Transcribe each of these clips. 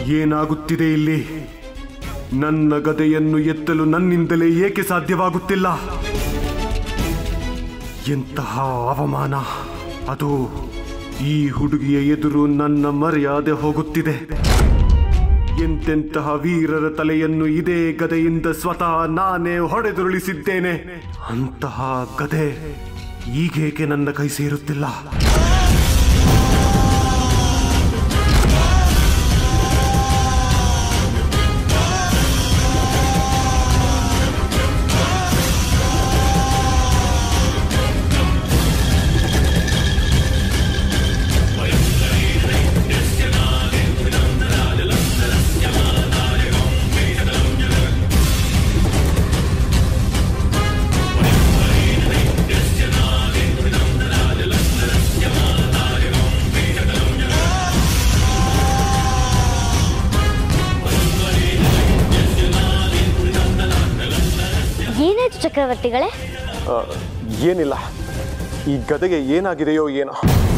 ಏನಾಗುತ್ತಿದೆ ಇಲ್ಲಿ ನನ್ನ ಗದೆಯನ್ನು ಎತ್ತಲು ನನ್ನಿಂದಲೇ ಏಕೆ ಸಾಧ್ಯವಾಗುತ್ತಿಲ್ಲ ಎಂತಹ ಅವಮಾನ ಅದು ಈ ಹುಡುಗಿಯ ಎದುರು ನನ್ನ ಮರ್ಯಾದೆ ಹೋಗುತ್ತಿದೆ ಎಂತೆಂತಹ ವೀರರ ತಲೆಯನ್ನು ಇದೇ ಗದೆಯಿಂದ ಸ್ವತಃ ನಾನೇ ಹೊಡೆದುರುಳಿಸಿದ್ದೇನೆ ಅಂತಹ ಗದೆ ಈಗೇಕೆ ನನ್ನ ಕೈ ಸೇರುತ್ತಿಲ್ಲ ಏನಾಯ್ತು ಚಕ್ರವರ್ತಿಗಳೇ ಆ, ಏನಿಲ್ಲ ಈ ಗದೆಗೆ ಏನಾಗಿದೆಯೋ ಏನೋ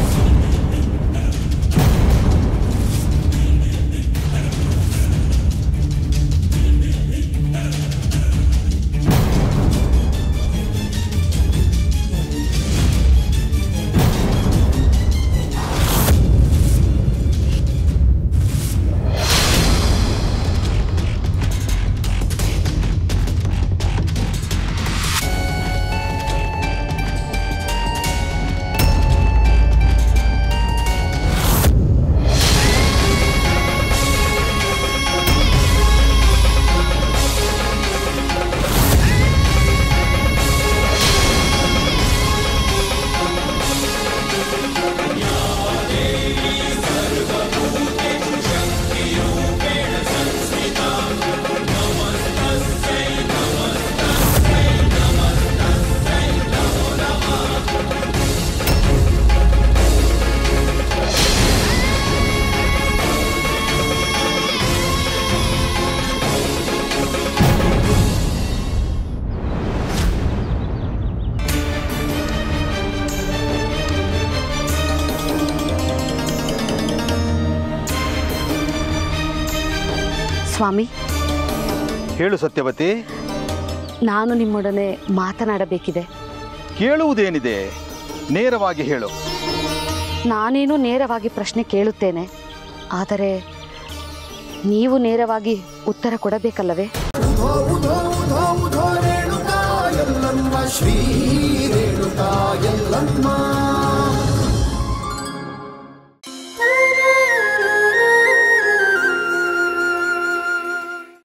ಸ್ವಾಮಿ ಹೇಳು ಸತ್ಯವತಿ ನಾನು ನಿಮ್ಮೊಡನೆ ಮಾತನಾಡಬೇಕಿದೆ ಕೇಳುವುದೇನಿದೆ ನೇರವಾಗಿ ಹೇಳು ನಾನೇನು ನೇರವಾಗಿ ಪ್ರಶ್ನೆ ಕೇಳುತ್ತೇನೆ ಆದರೆ ನೀವು ನೇರವಾಗಿ ಉತ್ತರ ಕೊಡಬೇಕಲ್ಲವೇ ಉಧೋ ಉಧೋ ಉಧೋ ಉಧೋ ರೇಣುಕಾ ಎಲ್ಲಮ್ಮ ಶ್ರೀ ರೇಣುಕಾ ಎಲ್ಲಮ್ಮ